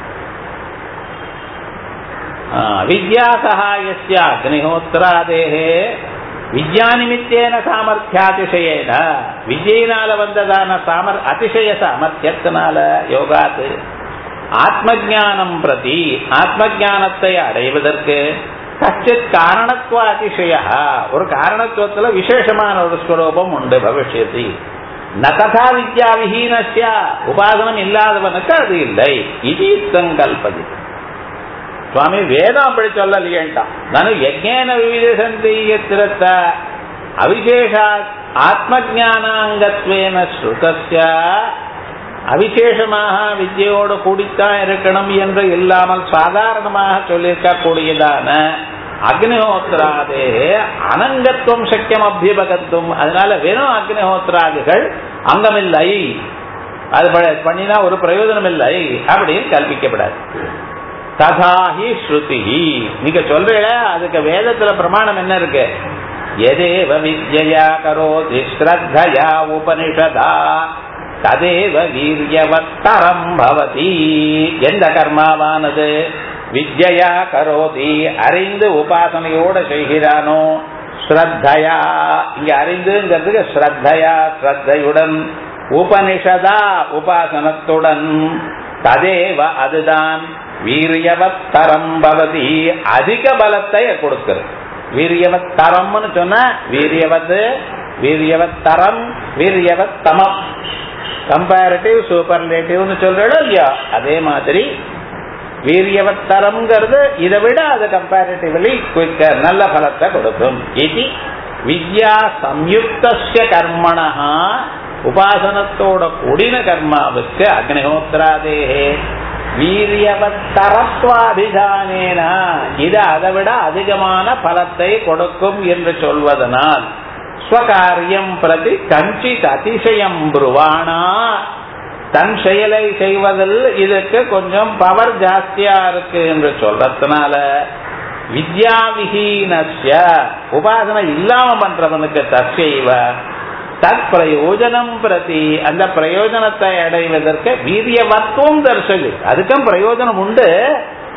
வித்யா சகாயஸ்ய அக்னிஹோத்திராதேகே வித்யா நிமித்தேன சாமர்த்தியாதிசயேன வித்யினால வந்ததான சாமர் அதிசய சாமர்த்தியத்தினால யோகாத்து ஆத்மஜானம் பிரதி ஆத்மஜானத்தை அடைவதற்கு கச்சித் காரணத்துவ அதிசய ஒரு காரணத்துவத்துல விசேஷமான ஒரு ஸ்வரூபம் உண்டு பவிஷ்யதி ந ததா வித்யா விஹீனஸ்ய உபாசனம் இல்லாதவனுக்கு அது இல்லை இது சங்கல்பதி சுவாமி வேதம் அப்படி சொல்லலையேன்ட்டான் நான் யஜ்ஞேன விவிதசந்தீயத்திரத்த அவிசேஷா ஆத்மஜானாங்கத்வேன ஸ்ருதஸ்ய அவிசேஷமாக வித்யோடு கூடித்தான் இருக்கணும் என்று இல்லாமல் சாதாரணமாக சொல்லியிருக்கக்கூடியதான அக்னிஹோத்திராதே அனங்கத்துவம் சக்கியம் அபியபகத்துவம் அதனால வெறும் அக்னிஹோத்திராதிகள் அங்கமில்லை அது ப- பண்ணினா ஒரு பிரயோஜனம் இல்லை அப்படின்னு கல்பிக்கப்படாது ததாஹி ஸ்ருதி நீங்க சொல்றீங்க அதுக்கு வேதத்துல பிரமாணம் என்ன இருக்கு எதேவ வித்யா கரோதி ஸ்ரத்தயா உபனிஷதா ததேவ வீரியவத்தரம் பவதி எந்த கர்மாவானது வித்யா கரோதி அறிந்து உபாசனையோட செய்கிறானோ ஸ்ரத்தயா இங்க அறிந்துங்கிறதுக்கு ஸ்ரத்தயா ஸ்ரத்தையுடன் உபனிஷதா உபாசனத்துடன் ததேவ அதுதான் வீரியவத்தரம் பவதி அதிக பலத்தை கொடுக்கிறது வீரியவத்தரம்னு சொன்னா வீரியவத் வீரியவத்தரம் வீரியவத்தமம் கம்பேரிட்டிவ் சூப்பர்லேட்டிவ்னு சொல்றோம் இல்லையா அதே மாதிரி வீரியவத்தரம்ங்கிறது இதை விட அது கம்பேரிட்டிவ்லி குவிக்க நல்ல பலத்தை கொடுக்கும் இது வித்யா சம்யுக்தஸ்ய கர்மணா உபாசனத்தோட கூடின கர்மாவுக்கு அக்னிஹோத்திராதேகே வீரியவத்தரத்வாபிதானேன இது அதை விட அதிகமான பலத்தை கொடுக்கும் என்று சொல்வதனால் ஸ்வகாரியம் பிரதி கஞ்சித் அதிசயம் புருவானா தன் செயலை செய்வதில் இதுக்கு கொஞ்சம் பவர் ஜாஸ்தியா இருக்கு என்று சொல்றதுனால வித்யா விஹீனஸ்ய உபாசனை இல்லாம பண்றவனுக்கு தற்செய்வ தத் பிரயோஜனம் பிரதி அந்த பிரயோஜனத்தை அடைவதற்கு வீரியவத்துவம் தர்சகு அதுக்கும் பிரயோஜனம் உண்டு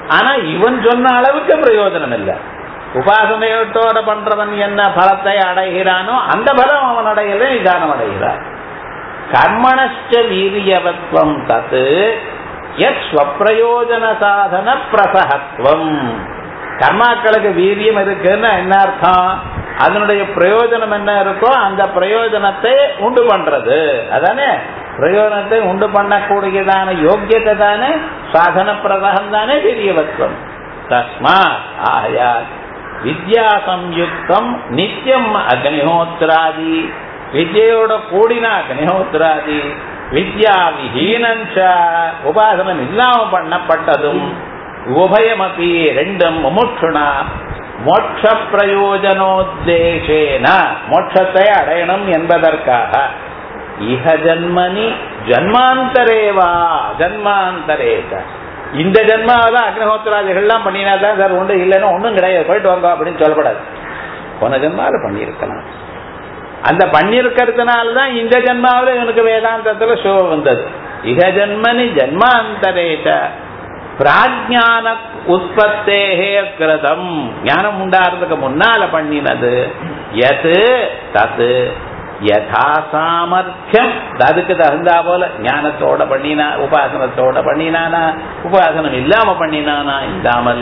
ஆனா இவன் சொன்ன அளவுக்கு பிரயோஜனம் இல்லை உபாசனையோட பண்றவன் என்ன பலத்தை அடைகிறானோ அந்த பலம் அவன் அடையல நிதானம் அடைகிறான் கர்மணச்ச வீரியவத்வம் தத்து எத் ஸ்வப்பிரயோஜன சாதன பிரசகத்துவம் கர்மாக்களுக்கு வீரியம் இருக்குன்னு என்ன அர்த்தம் அதனுடைய பிரயோஜனம் என்ன இருக்கோ அந்த பிரயோஜனத்தை உண்டு பண்றது அதானே பிரயோஜனத்தை உண்டு பண்ணக்கூடியதான யோக்கியத்தை தானே சாதன பிரதகம் தானே வீரியவத்வம் தஸ்மா ஆயால் வித்யா சம்யுக்தம் நித்தியம் அக்னிஹோத்ராதி வித்யோட கூடின அக்னிஹோத்ராதி வித்யா விஹீனஞ்ச உபாசனம் இல்லாம பண்ணப்பட்டதும் உபயமபி ரெண்டும் முமுட்சுணா மோட்ச பிரயோஜனோத்தேசேன மோட்சத்தை அடையணும் என்பதற்காக இஹ ஜன்மனி ஜன்மாந்தரேவா ஜன்மாந்தரேக இந்த ஜென்மாவில அக்னிஹோத்திராதிகள்லாம் பண்ணினா தான் சார் உண்டு இல்லைன்னா ஒன்றும் கிடையாது போயிட்டு வாங்க அப்படின்னு சொல்லப்படாது போன ஜென்மாவில் பண்ணியிருக்கலாம் அந்த பண்ணியிருக்கிறதுனால தான் இந்த ஜென்மாவில் எனக்கு வேதாந்தத்தில் சோ வந்தது இக ஜன்மனி ஜன்மாந்தரேச்ச பிராஜ்ஞான உற்பத்தேகே கிருதம் ஞானம் உண்டாகிறதுக்கு முன்னால பண்ணினது எது தத்து யதா சாமர்த்தியம் அதுக்கு தகுந்தா போல ஞானத்தோட பண்ணினா உபாசனத்தோட பண்ணினானா உபாசனம் இல்லாம பண்ணினானா இல்லாமல்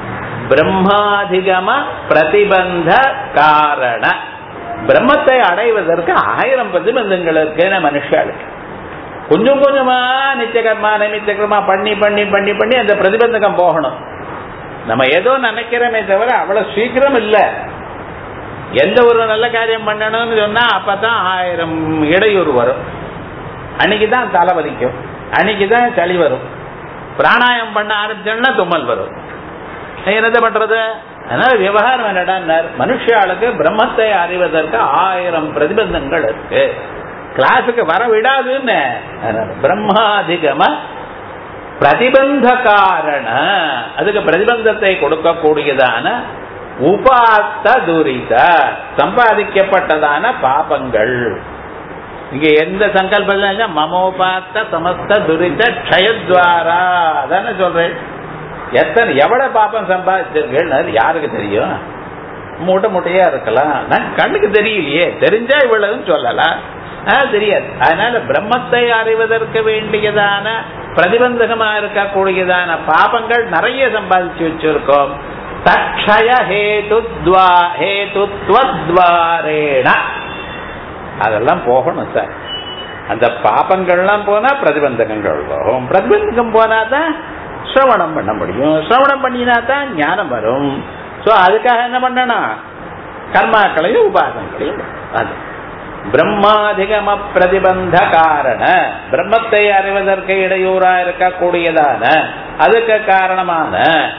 பிரம்மாதிகம பிரதிபந்த காரண பிரம்மத்தை அடைவதற்கு ஆயிரம் பிரதிபந்தங்கள் இருக்குன்னு மனுஷாளுக்கு கொஞ்சம் கொஞ்சமா நிச்சயகர்மா நிமித்தகர்மா பண்ணி பண்ணி பண்ணி பண்ணி அந்த பிரதிபந்தகம் போகணும் நம்ம ஏதோ நினைக்கிறோமே தவிர அவ்வளவு சீக்கிரம் இல்லை எந்த ஒரு நல்ல காரியம் பண்ணணும்னு சொன்னா அப்பதான் ஆயிரம் இடையூறு வரும் அன்னைக்கு தான் தலை வலிக்கும் அன்னைக்கு தான் சளி வரும் பிராணாயம் பண்ண ஆரம்பிச்சோம்னா தும்மல் வரும் என்னது பண்றது அதனால விவகாரம் என்னடா மனுஷாளுக்கு பிரம்மத்தை அறிவதற்கு ஆயிரம் பிரதிபந்தங்கள் இருக்கு கிளாஸுக்கு வர விடாதுன்னு பிரம்மாதிகம பிரதிபந்த காரண அதுக்கு பிரதிபந்தத்தை கொடுக்கக்கூடியதான உபாத்த துரித சம்பாதிக்கப்பட்டதான பாபங்கள் இங்க எந்த சங்கல்பம் மமோபாத்த சமஸ்த துரித க்ஷயத்வாரா அதானே சொல்றேன் எத்தனை எவ்வளவு பாப்பம் சம்பாதிச்சிருக்கேன் யாருக்கு தெரியும் மூட்டை மூட்டையா இருக்கலாம் நான் கண்ணுக்கு தெரியலையே தெரிஞ்சா இவ்வளவுன்னு சொல்லலாம் தெரியாது அதனால பிரம்மத்தை அறிவதற்கு வேண்டியதான பிரதிபந்தகமா இருக்கக்கூடியதான பாபங்கள் நிறைய சம்பாதிச்சு வச்சிருக்கோம் தக்ஷய ஹேதுத்வா ஹேதுத்வத்வாரேண அதெல்லாம் போகணும் சார் அந்த பாபங்கள்லாம் போனா பிரதிபந்தகங்கள் வரும் பிரதிபந்தகம் போனா தான் சிரவணம் பண்ண முடியும் சிரவணம் பண்ணினா தான் ஞானம் வரும் சோ அதுக்காக என்ன பண்ணணும் கர்மாக்களையும் உபாசங்களையும் அது பிரம்மாதிகம பிரதிபந்த காரண பிரம்மத்தை அறிவதற்கு இடையூறா இருக்கக்கூடியதான அதுக்கு காரணமான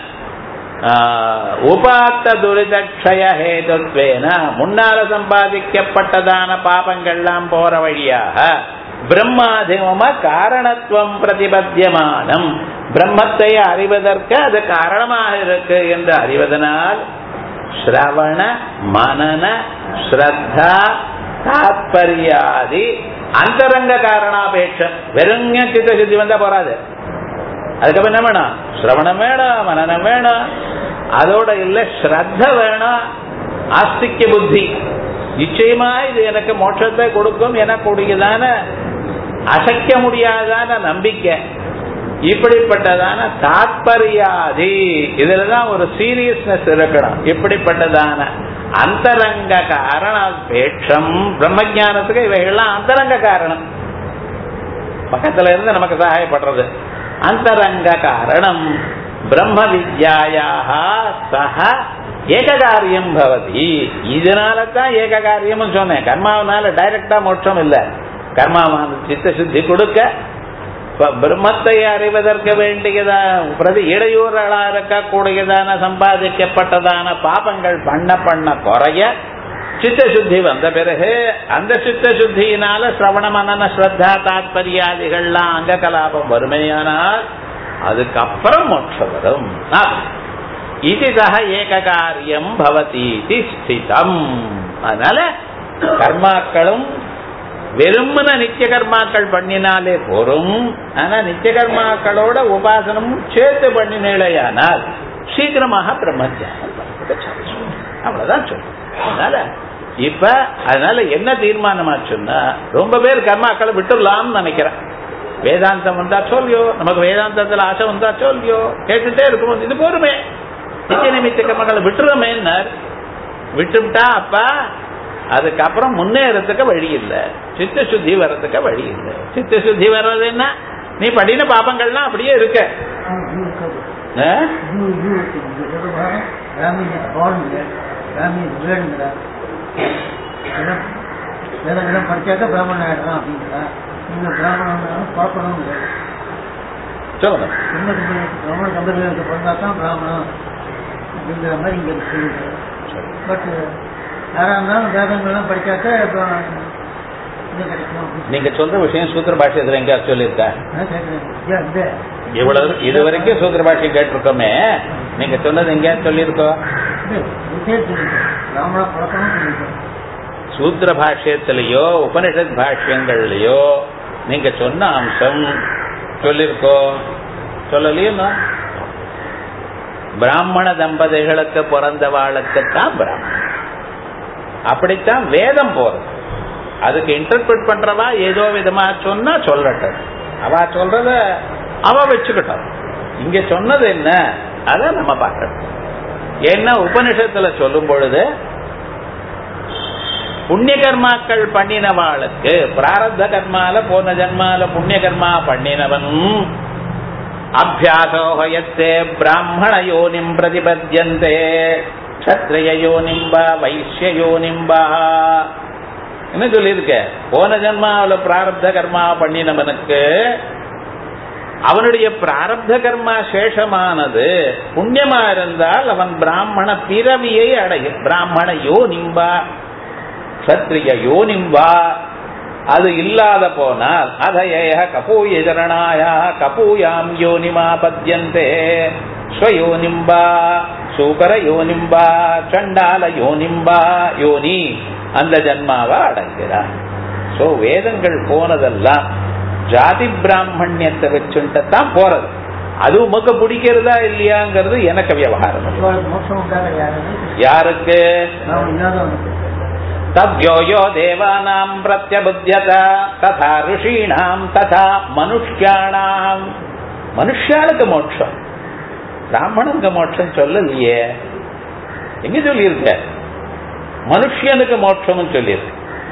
உபாத்த துரிதக்ஷய ஹேதுத்வேன முன்னால சம்பாதிக்கப்பட்டதான பாபங்கள்லாம் போற வழியாக பிரம்மாதிகம காரணத்துவம் பிரதிபத்தியமானம் பிரம்மத்தை அறிவதற்கு அது காரணமாக இருக்கு என்று அறிவதனால் ஸ்ரவண மனன ஸ்ரத்தா தாத்பரியாதி அந்தரங்க காரணாபேட்சம் வெறுங்க சித்த சித்தி வந்தா போறாது அதுக்கப்புறம் என்ன வேணும் சிரவணம் வேணும் மனநம் வேணும் அதோட இல்ல ஸ்ரத்த வேணும் ஆஸ்திக்க புத்தி நிச்சயமா இது எனக்கு மோட்சத்தை கொடுக்கும் எனக்கூடியதான அசைக்க முடியாதான நம்பிக்கை இப்படிப்பட்டதான தாத்பரியாதி இதுலதான் ஒரு சீரியஸ்னஸ் இருக்கணும் இப்படிப்பட்டதான அந்தரங்க காரணபேட்சம் பிரம்மஜானத்துக்கு இவைகள்லாம் அந்தரங்க காரணம் பக்கத்துல இருந்து நமக்கு சகாயப்படுறது அந்தரங்க காரணம் பிரம்ம வித்யாயாக சக ஏககாரியம் பவதி இதனால தான் ஏக காரியம் சொன்னேன் கர்மாவனால டைரக்டா மோட்சம் இல்ல கர்மாவான சித்த சுத்தி கொடுக்க பிரம்மத்தை அறிவதற்கு வேண்டியதான பிரதி இடையூறுகளா இருக்கக்கூடியதான சம்பாதிக்கப்பட்டதான பாபங்கள் பண்ண பண்ண குறைய சித்த சுத்தி வந்த பிறகு அந்த சித்த சுத்தியினால சிரவண மனன ஸ்ரத்தா தாத்பரியாதிகள்லாம் அங்க கலாபம் வறுமையானால் அதுக்கப்புறம் மோட்சம் வரும் இதுதாக ஏக காரியம் பவதி ஸ்திதம் அதனால கர்மாக்களும் வெறுமன நித்திய கர்மாக்கள் பண்ணினாலே போரும் ஆனா நித்திய கர்மாக்களோட உபாசனமும் சேர்த்து பண்ணினேலையானால் சீக்கிரமாக பிரம்மத்தியானம் பண்றது சாத்தியம். அவ்வளவுதான் சொல்றேன் அதனால இப்ப அதனால என்ன தீர்மானமா சொன்னா ரொம்ப பேர் கர்மாக்களை விட்டுடலாம்னு நினைக்கிறேன் வேதாந்தம் வந்தா சொல்லியோ நமக்கு வேதாந்தத்துல ஆசை வந்தா சொல்லியோ கேட்டுட்டே இருக்கும் இது போருமே நித்திய நிமித்த கர்மங்களை விட்டுறமேன்னார் விட்டுவிட்டா அப்பா அதுக்கப்புறம் முன்னேறதுக்கு வழி இல்லை சித்த சுத்தி வர்றதுக்கு வழி இல்லை சித்த சுத்தி வர்றது என்ன நீ படின பாப்பங்கள்லாம் அப்படியே இருக்க இது இருக்காது ஆ? இது இது இருக்கு இது சொல்லுவாங்க கிராமிய பாடுங்க கிராமிய வேணுங்கிற வேற விதம் படிச்சாக்க பிராமணன் ஆயிடலாம் அப்படிங்கிற நீங்க பிராமணன் பார்க்கணும் சொல்லுங்க சின்ன பிராமண கம்பெனிகளுக்கு பிறந்தா தான் பிராமணன் அப்படிங்கிற மாதிரி இங்க இருக்கு பட் யாரா இருந்தாலும் வேதங்கள்லாம் படிச்சாக்க இப்போ இது கிடைக்கும் அப்படின்னு நீங்க சொல்ற விஷயம் சூத்திர பாஷ்யத்துல எங்க சொல்லியிருக்கா நான் கேட்கிறேன் ஐயா, இந்த இவ்வளவு இது வரைக்கும் சூத்திர பாஷ்யம் கேட்டிருக்கோமே நீங்க சொன்னது எங்க சொல்லியிருக்கோம் இது விசேஷம் இருக்கு. பிராமண பழக்கம்னு சொல்லியிருக்கேன் சூத்திர பாஷ்யத்திலேயோ உபனிஷத் பாஷ்யங்கள்லயோ நீங்க சொன்ன அம்சம் சொல்லிருக்கோ சொல்லலையுமா பிராமண தம்பதிகளுக்கு பிறந்தவாளுக்குத்தான் பிராமணன் அப்படித்தான் வேதம் போறது அதுக்கு இன்டர்பிரட் பண்றவா ஏதோ விதமா சொன்னா சொல்லட்டும் அவ சொல்றத அவ வச்சுக்கிட்டோம் இங்க சொன்னது என்ன அத நம்ம பார்க்கணும் ஏன்னா உபனிஷத்துல சொல்லும் பொழுது புண்ணிய கர்மாக்கள் பண்ணினவாளுக்கு பிராரப்த கர்மால போன ஜன்மால புண்ணிய கர்மா பண்ணினவன் அபியாசோகயத்தே பிராமண யோனிம் பிரதிபத்தியந்தே க்ஷத்ரிய யோனிம்பா வைசிய யோனிம்பா என்ன சொல்லியிருக்க போன ஜன்மாவில பிராரப்த கர்மா பண்ணினவனுக்கு அவனுடைய பிராரப்த கர்மா சேஷமானது புண்ணியமா இருந்தால் அவன் பிராமண பிறவியை அடையும் பிராமண யோனிம்பா க்ஷத்ரிய யோனிம்பா அது இல்லாத போனால் அதய கபூய சரணாய கபூயாம் யோனிமா பத்தியந்தே ஸ்வயோனிம்பா சூகர யோனிம்பா சண்டால யோனிம்பா யோனி அந்த ஜன்மாவை அடைகிறார் சோ வேதங்கள் போனதெல்லாம் ஜாதி பிராமணியத்தை வச்சுட்டதான் போறது அது உமக்கு பிடிக்கிறதா இல்லையாங்கிறது எனக்கு விவகாரம் இல்லை. இவளுக்கு மோட்சம் உண்டாக யாருன்னு யாருக்கு நான் இல்லாதவனுக்கு तद्यो यो देवानाम् प्रत्यबुध्यत तथा ऋषीणाम् तथा மனுஷ்யாணாம் மனுஷாளுக்கு மோட்சம் பிராமணனுக்கு மோட்சம் சொல்லலையே எங்க சொல்லியிருக்க மனுஷனுக்கு மோட்சம்னு சொல்லியிருக்கு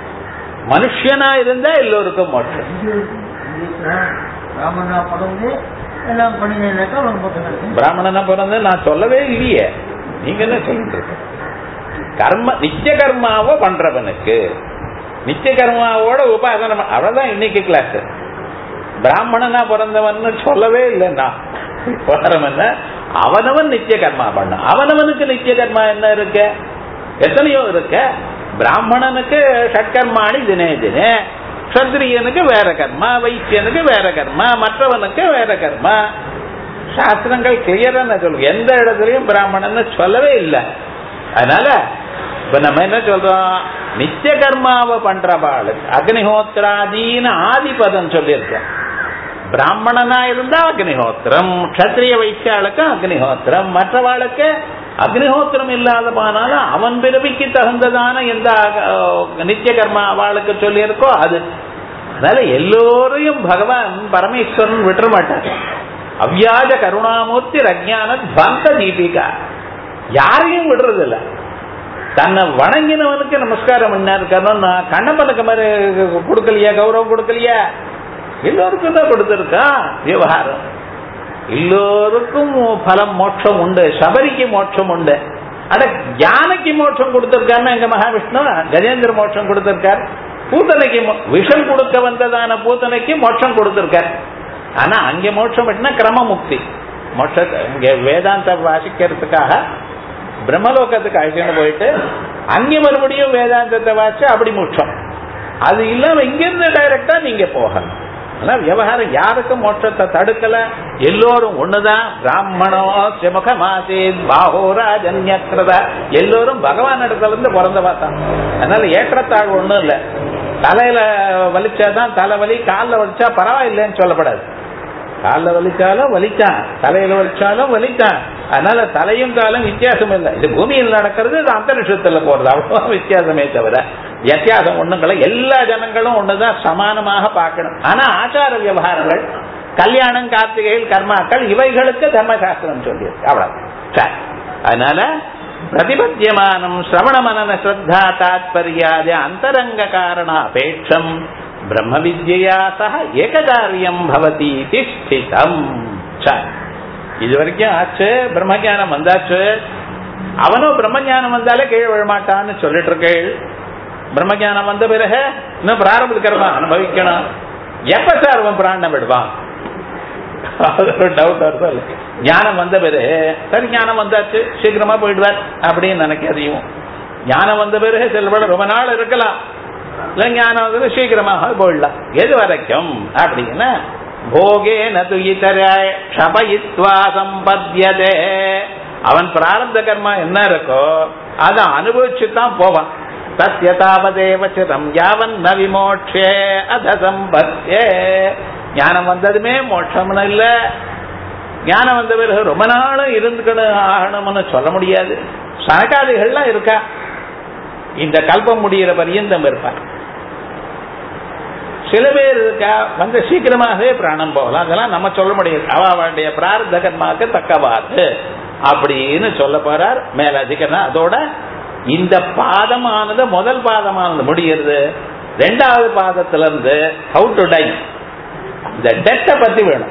மனுஷனா இருந்தா எல்லோருக்கும் மோட்சம் இங்கே இங்கே ராமனா படந்து எல்லாம் பண்ணினாக்கா அவனுக்கு மோட்சம் கிடைக்கும் பிராமணனா பிறந்து நான் சொல்லவே இல்லையே நீங்க என்ன சொல்லிட்டு இருக்க கர்ம நித்திய கர்மாவை பண்றவனுக்கு நித்திய கர்மாவோட உபாசனம் பண்ண- அவ்வளவுதான் இன்னைக்கு கிளாஸ் பிராமணனா பிறந்தவன்னு சொல்லவே இல்லைன்னா விவகாரம் என்ன அவனவன் நித்திய கர்மா பண்ண அவனவனுக்கு நித்திய கர்மா என்ன இருக்க எத்தனையோ இருக்க பிராமணனுக்கு ஷட்கர்மாணி தினே தினே சத்திரியனுக்கு வேற கர்மா வைத்தியனுக்கு வேற கர்மா மற்றவனுக்கு வேற கர்மா சாஸ்திரங்கள் கிளியரா நான் சொல்லுவேன் எந்த இடத்துலயும் பிராமணன் சொல்லவே இல்லை அதனால இப்ப நம்ம என்ன சொல்றோம் நித்திய கர்மாவை பண்றவாளு அக்னிஹோத்திராதீன ஆதிபதம் சொல்லியிருக்கோம் பிராமணனா இருந்தா அக்னிஹோத்திரம் க்ஷத்ரிய வைசியாளுக்கு அக்னிஹோத்திரம் மற்றவாளுக்கு அக்னிஹோத்திரம் இல்லாத போனாலும் அவன் பிறவிக்கு தகுந்ததான எந்த அஹ், நித்திய கர்மா அவளுக்கு சொல்லியிருக்கோ அது அதனால எல்லோரையும் பகவான் பரமேஸ்வரன் விட்டுற மாட்டார் அவ்யாஜ கருணாமூர்த்தி ரஜான துவந்த தீபிகா யாரையும் விடுறது இல்ல தன்னை வணங்கினவனுக்கு நமஸ்காரம் பண்ணார் கர்ணன் கண்ணப்பனுக்கு மாதிரி கொடுக்கலையா கௌரவம் கொடுக்கலையா எல்லோருக்கும் தான் கொடுத்திருக்கான் விவகாரம் எல்லோருக்கும் பலம் மோட்சம் உண்டு சபரிக்கு மோட்சம் உண்டு அட யானைக்கு மோட்சம் கொடுத்திருக்காருன்னா எங்க மகாவிஷ்ணு கஜேந்திர மோட்சம் கொடுத்திருக்கார் பூத்தனைக்கு மோ- விஷம் கொடுக்க வந்ததான பூத்தனைக்கு மோட்சம் கொடுத்திருக்கார் ஆனா அங்க மோட்சம் எப்படின்னா கிரம முக்தி மோட்ச இங்க வேதாந்த வாசிக்கிறதுக்காக பிரம்மலோகத்துக்கு அழைச்சிட்டு போயிட்டு அங்கே மறுபடியும் வேதாந்தத்தை வாசி அப்படி மோட்சம் அது இல்லாம இங்கிருந்து டைரக்டா நீங்க போகணும் ஆனா விவகாரம் யாருக்கும் மோட்சத்தை தடுக்கல எல்லோரும் ஒண்ணுதான் பிராமணோ சிமுகமாசி பாகோராஜன்யக்கிரத எல்லோரும் பகவான் இடத்துல இருந்து பிறந்தவா தான் அதனால ஏற்றத்தாழ்வு ஒண்ணும் இல்ல தலையில வலிச்சாதான் தலைவலி காலில் வலிச்சா பரவாயில்லைன்னு சொல்லப்படாது காலில் வலிச்சாலும் வலிச்சான் தலையில வலிச்சாலும் வலிச்சான் அதனால தலையும் காலும் வித்தியாசம் இல்லை இது பூமியில் நடக்கிறது இது அந்தரிஷத்துல போறது அவ்வளவு வித்தியாசமே தவிர வித்தியாசம் ஒண்ணுங்களை எல்லா ஜனங்களும் ஒண்ணுதான் சமானமாக பார்க்கணும் ஆனா ஆச்சார விவகாரங்கள் கல்யாணம் கார்த்திகையில் கர்மாக்கள் இவைகளுக்கு தர்மசாஸ்திரம் சொல்லியிருக்கு அவ்வளவு சரி. அதனால பிரதிபத்தியமானம் சிரவண மனன ஸ்ரத்தா தாத்பரியாதி அந்தரங்க காரணாபேட்சம் பிரம்ம வித்யா சக ஏககாரியம் பவதி இதி ஸ்திதம் சரி. இது வரைக்கும் ஆச்சு பிரம்மஞானம் வந்தாச்சு அவனும் பிரம்மஞானம் வந்தாலே கீழே விழமாட்டான்னு சொல்லிட்டு இருக்கேள் பிரம்மஞானம் வந்த பிறகு இன்னும் பிராரம்ப கர்மா அனுபவிக்கணும் எப்ப சார் அவன் பிராணம் விடுவான் அது ஒரு டவுட் வருது ஞானம் வந்த பிறகு சரி ஞானம் வந்தாச்சு சீக்கிரமா போயிடுவார் அப்படின்னு நினைக்காதையும் ஞானம் வந்த பிறகு சில ரொம்ப நாள் இருக்கலாம் இல்ல ஞானம் வந்தது சீக்கிரமாக போயிடலாம் எது வரைக்கும் அப்படின்னா போகே நது இதர க்ஷபயித்வா சம்பத்யதே அவன் பிராரப்த கர்மா என்ன இருக்கோ அதை அனுபவிச்சு தான் போவான் சத்யதாவதேவ சிரம் யாவன் ந விமோட்சே அத சம்பத்யே ஞானம் வந்ததுமே மோட்சம்னு இல்ல ஞானம் வந்த பிறகு ரொம்ப நாளும் இருந்துக்கணும் ஆகணும்னு சொல்ல முடியாது சனகாதிகள்லாம் இருக்கா இந்த கல்பம் முடிகிற பரியந்தம் இருப்பார் சில பேர் இருக்கா வந்து சீக்கிரமாகவே பிராணம் போகலாம் அதெல்லாம் நம்ம சொல்ல முடியாது அவளுடைய பிரார்த்த கர்மாக்கு தக்கவாது அப்படின்னு சொல்ல போறார் மேல அதிகம் அதோட இந்த பாதமானது முதல் பாதமானது முடிகிறது ரெண்டாவது பாதத்துல இருந்து ஹவு டு டை இந்த டெட்டை பத்தி வேணும்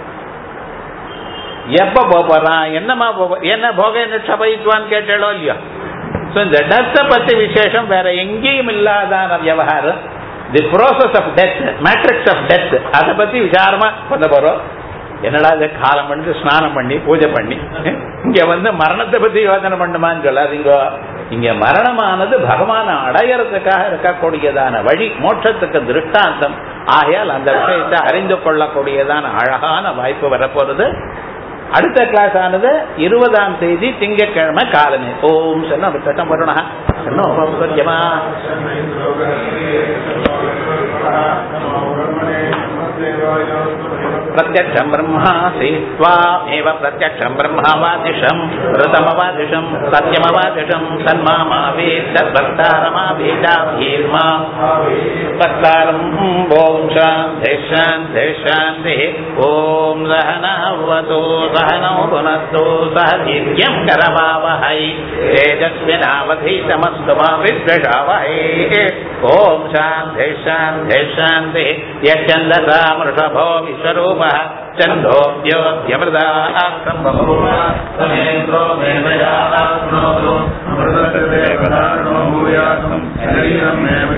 எப்ப போறான் என்னமா போற என்ன போக என்ன சபைக்குவான்னு கேட்டாலோ இல்லையோ சோ இந்த டெத்தை பத்தி விசேஷம் வேற எங்கேயும் இல்லாதான விவகாரம் the process of death matrix of death அதை பத்தி விசாரமா பண்ண போறோம் என்னடா இது காலம் பண்ணி ஸ்நானம் பண்ணி பூஜை பண்ணி இங்க வந்து மரணத்தை பத்தி யோசனை பண்ணுமான்னு சொல்லாதீங்க இங்க மரணமானது பகவானை அடையறதுக்காக இருக்கக்கூடியதான வழி மோட்சத்துக்கு திருஷ்டாந்தம் ஆகையால் அந்த விஷயத்தை அறிந்து கொள்ளக்கூடியதான அழகான வாய்ப்பு வரப்போறது அடுத்த கிளாஸ் ஆனது இருபதாம் தேதி திங்கட்கிழமை காலமே ஓம் சொன்ன சட்டம் வருணா சொன்னோம் சத்தியமா प्रत्यक्षम् ब्रह्मासि त्वामेव प्रत्यक्षम् ब्रह्मावादिशम् ऋतमवादिशम् सत्यमवादिशम् तन्मामावेदभक्तारमावेदाभीर्मा भक्तारम् ॐ शान्ति शान्ति शान्तिः ॐ सहनवतु सहनौ पुनस्तु सह वीर्यम् करवावहै तेजस्विनावधीतमस्तु मा विद्विषावहै ॐ शान्ति शान्ति शान्तिः यच्छन्दसा मृषभो विश्वरूपः चन्दोऽप्योऽध्यमृदाक्रम्भो